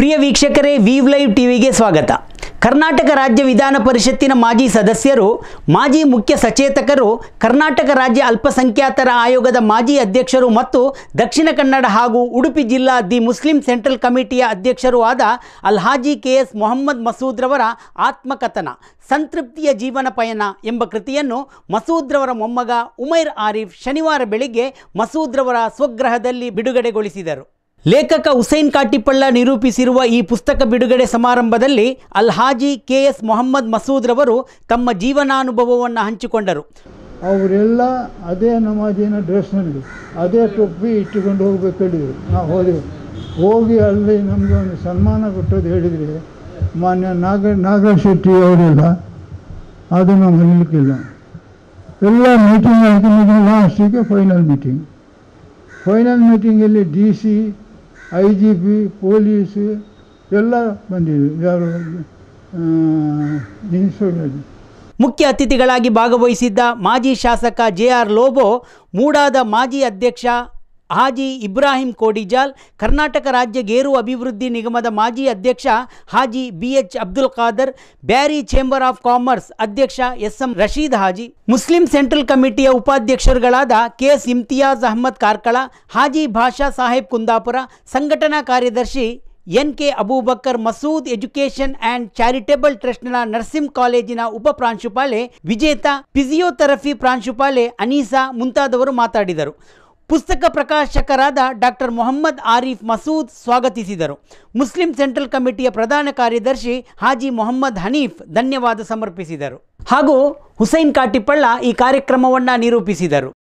ಪ್ರಿಯ ವೀಕ್ಷಕರೇ view live ಟಿವಿಗೆ ಸ್ವಾಗತ ಕರ್ನಾಟಕ ರಾಜ್ಯ ವಿಧಾನ ಪರಿಷತ್ತಿನ ಮಾಜಿ ಸದಸ್ಯರು ಮಾಜಿ ಮುಖ್ಯ ಸಚೇತಕರು ಕರ್ನಾಟಕ ರಾಜ್ಯ ಅಲ್ಪಸಂಖ್ಯಾತರ ಆಯೋಗದ ಮಾಜಿ ಅಧ್ಯಕ್ಷರು ಮತ್ತು ದಕ್ಷಿಣ ಕನ್ನಡ ಹಾಗೂ ಉಡುಪಿ ಜಿಲ್ಲಾ ದಿ ಮುಸ್ಲಿಂ ಸೆಂಟ್ರಲ್ ಕಮಿಟಿಯ ಅಧ್ಯಕ್ಷರೂ ಆದ ಅಲ್ಹಾಜಿ ಕೆ ಎಸ್ ಮೊಹಮ್ಮದ್ ಮಸೂದ್ರವರ ಆತ್ಮಕಥನ ಸಂತೃಪ್ತಿಯ ಜೀವನ ಪಯಣ ಎಂಬ ಕೃತಿಯನ್ನು ಮಸೂದ್ರವರ ಮೊಮ್ಮಗ ಉಮೈರ್ ಆರಿಫ್ ಶನಿವಾರ ಬೆಳಿಗ್ಗೆ ಮಸೂದ್ರವರ ಸ್ವಗ್ರಹದಲ್ಲಿ ಬಿಡುಗಡೆಗೊಳಿಸಿದರು ಲೇಖಕ ಹುಸೈನ್ ಕಾಟಿಪಳ್ಳ ನಿರೂಪಿಸಿರುವ ಈ ಪುಸ್ತಕ ಬಿಡುಗಡೆ ಸಮಾರಂಭದಲ್ಲಿ ಅಲ್ಹಾಜಿ ಕೆ ಎಸ್ ಮೊಹಮ್ಮದ್ ಮಸೂದ್ರವರು ತಮ್ಮ ಜೀವನಾನುಭವವನ್ನು ಹಂಚಿಕೊಂಡರು ಅವರೆಲ್ಲ ಅದೇ ನಮಾಜಿನ ಡ್ರೆಸ್ನಲ್ಲಿ ಅದೇ ಟೊಪ್ಪಿ ಇಟ್ಟುಕೊಂಡು ಹೋಗ್ಬೇಕು ಹೇಳಿದರು ನಾವು ಹೋದೆವು ಹೋಗಿ ಅಲ್ಲಿ ನಮಗೆ ಒಂದು ಸನ್ಮಾನ ಕೊಟ್ಟದ್ದು ಹೇಳಿದರೆ ಮಾನ್ಯ ನಾಗ ನಾಗ ಶೆಟ್ಟಿ ಅವರೆಲ್ಲ ಅದು ನಾವು ಮರೀಲಿಕ್ಕಿಲ್ಲ ಎಲ್ಲ ಮೀಟಿಂಗ್ ಆಯಿತು ಮೀಟಿಂಗ್ ಲಾಸ್ಟಿಗೆ ಫೈನಲ್ ಮೀಟಿಂಗ್ ಫೈನಲ್ ಮೀಟಿಂಗಲ್ಲಿ D C I G P police ಎಲ್ಲ ಬಂದಿದ್ರು ಯಾರು ಇನ್ಸ್ಪೆಕ್ಟರ್ ಮುಖ್ಯ ಅತಿಥಿಗಳಾಗಿ ಭಾಗವಹಿಸಿದ್ದ ಮಾಜಿ ಶಾಸಕ ಜೆ ಆರ್ ಲೋಬೋ ಮೂಡಾದ ಮಾಜಿ ಅಧ್ಯಕ್ಷ ಹಾಜಿ ಇಬ್ರಾಹಿಂ ಕೋಡಿಜಾಲ್ ಕರ್ನಾಟಕ ರಾಜ್ಯ ಗೇರು ಅಭಿವೃದ್ಧಿ ನಿಗಮದ ಮಾಜಿ ಅಧ್ಯಕ್ಷ Haji B H Abdul Khader Beary chamber of commerce ಅಧ್ಯಕ್ಷ S M Rasheed Haji Muslim central ಕಮಿಟಿಯ ಉಪಾಧ್ಯಕ್ಷರುಗಳಾದ ಕೆ ಎಸ್ ಇಮ್ತಿಯಾಜ್ ಅಹ್ಮದ್ ಕಾರ್ಕಳ ಹಾಜಿ ಭಾಷಾ ಸಾಹೇಬ್ ಕುಂದಾಪುರ ಸಂಘಟನಾ ಕಾರ್ಯದರ್ಶಿ N K Abubakkar Masood education and charitable ಟ್ರಸ್ಟ್ನ ನರ್ಸಿಂಗ್ ಕಾಲೇಜಿನ ಉಪ ಪ್ರಾಂಶುಪಾಲೆ ವಿಜೇತ ಫಿಸಿಯೋಥೆರಪಿ ಪ್ರಾಂಶುಪಾಲೆ ಅನೀಸಾ ಮುಂತಾದವರು ಮಾತಾಡಿದರು ಪುಸ್ತಕ ಪ್ರಕಾಶಕರಾದ ಡಾಕ್ಟರ್ ಮೊಹಮ್ಮದ್ ಆರಿಫ್ ಮಸೂದ್ ಸ್ವಾಗತಿಸಿದರು ಮುಸ್ಲಿಂ ಸೆಂಟ್ರಲ್ ಕಮಿಟಿಯ ಪ್ರಧಾನ ಕಾರ್ಯದರ್ಶಿ ಹಾಜಿ ಮೊಹಮ್ಮದ್ ಹನೀಫ್ ಧನ್ಯವಾದ ಸಮರ್ಪಿಸಿದರು ಹಾಗೂ ಹುಸೈನ್ ಕಾಟಿಪಳ್ಳ ಈ ಕಾರ್ಯಕ್ರಮವನ್ನು ನಿರೂಪಿಸಿದರು